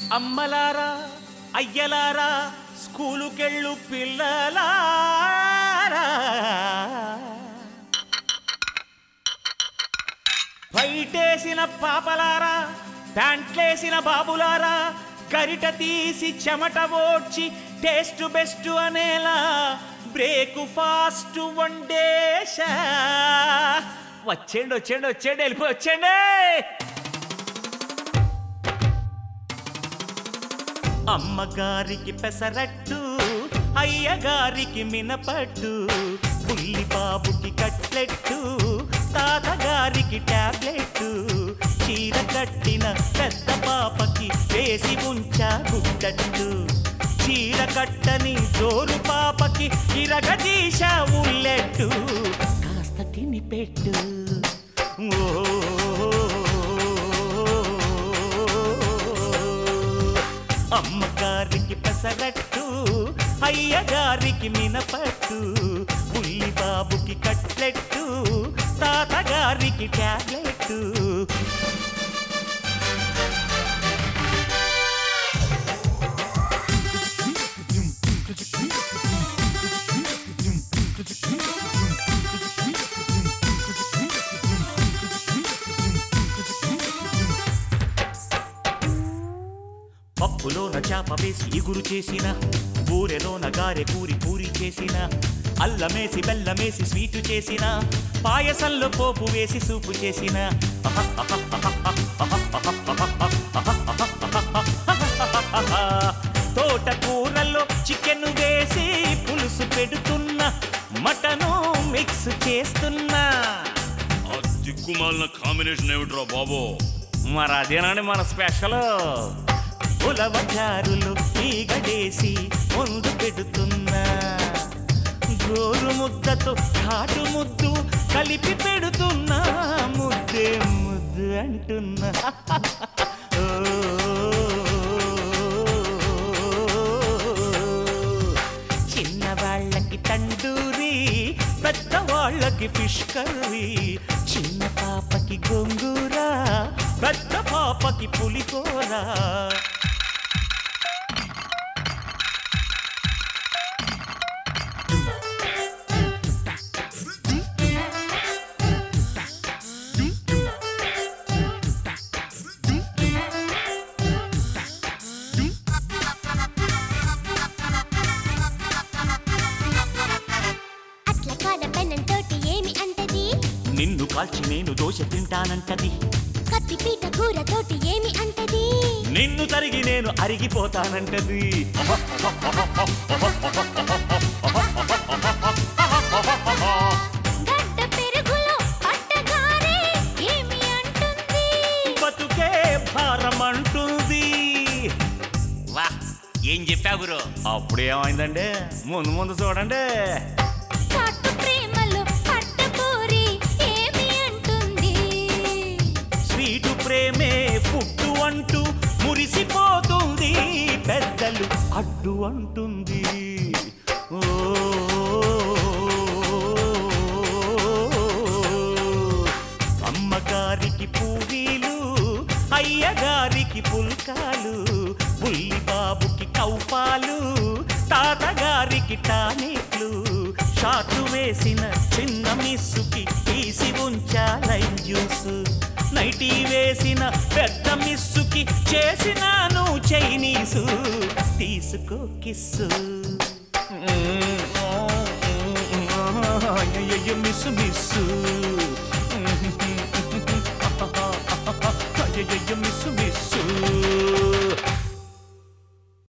అమ్మలారా అయ్యలారా స్కూలుకెళ్ళు పిల్లలారా బయటేసిన పాపలారా ప్యాంట్లేసిన బాబులారా గరిట తీసి చెమట ఓడ్చి టేస్ట్ బెస్ట్ అనేలా బ్రేక్ ఫాస్ట్ వండేశా వచ్చేయండి వచ్చేయండి వచ్చేయండి వెళ్ళిపోయి వచ్చేయండి అమ్మగారికి పెసరట్టు అయ్యగారికి మినపట్టు బుల్లి బాబుకి కట్లెట్టు తాతగారికి టాబ్లెట్ చీర కట్టిన పెద్ద పాపకి వేసి ఉంచా గుడ్డట్టు చీర కట్టని జోరు పాపకి ఇరగదీశా ఉల్లెట్టు కాస్త తిని పెట్టు ఓ అమ్మగారికి పెసరట్టు అయ్యగారికి మినపట్టు ఉల్లి బాబుకి కట్లెట్టు తాతగారికి టాబ్లెట్ పప్పులోన చాప వేసి ఇగురు చేసిన బూరెలోన గారె కూరి పూరి చేసిన అల్లమేసి బెల్లమేసి స్వీటు చేసిన పాయసంలో పోపు వేసి సూపు చేసిన తోటకూరల్లో చికెన్ వేసి పులుసు పెడుతున్నా మటను మిక్స్ చేస్తున్నా ఆ దిక్కుమాలిన కాంబినేషన్ ఏమిట్రా బాబు మరి అదేనండి మన స్పెషల్ ఉలవచారులు ఈగడేసి ముందు పెడుతున్నా గోరు ముద్దతో ఘాటు ముద్దు కలిపి పెడుతున్నా ముద్దే ముద్దు అంటున్నా చిన్నవాళ్ళకి తండూరి పెద్దవాళ్ళకి ఫిష్ కర్రీ చిన్న పాపకి గోంగూర పెద్ద పాపకి పులిహోర అట్ల కాడ పెనంతోటి ఏమి అంటది నిన్ను కాల్చి నేను దోశ తింటానంటది కత్తి పీట కూరతోటి ఏమి అంటది నిన్ను తరిగి నేను అరిగిపోతానంటది గడ్డ పెరుగులో పట్టగారే ఏమి అంటుంది బతుకే భారం అంటుంది వా ఏం చెప్పా గురు అప్పుడు ఏమైందండి ముందు ముందు చూడండి చాటు ప్రేమలో పట్టకూరి ఏమి అంటుంది స్వీటు ప్రేమే పుట్టు అంటూ మురిసిపోతుంది పెద్దలు అడ్డు అంటుంది ఓ అమ్మగారికి పూరీలు అయ్యగారికి పుల్కాలు బుల్లి బాబుకి కౌపాలు తాతగారికి టానిక్లు షాటు వేసిన చిన్న మిస్సుకి తీసి ఉంచాలైన్ జ్యూస్ నైటీ వేసిన పెద్ద మిస్సుకి చేసినాను చైనీసు తీసుకో కిస్సు అయ్యయ్య మిస్సు మిస్సు అయ్యయ్య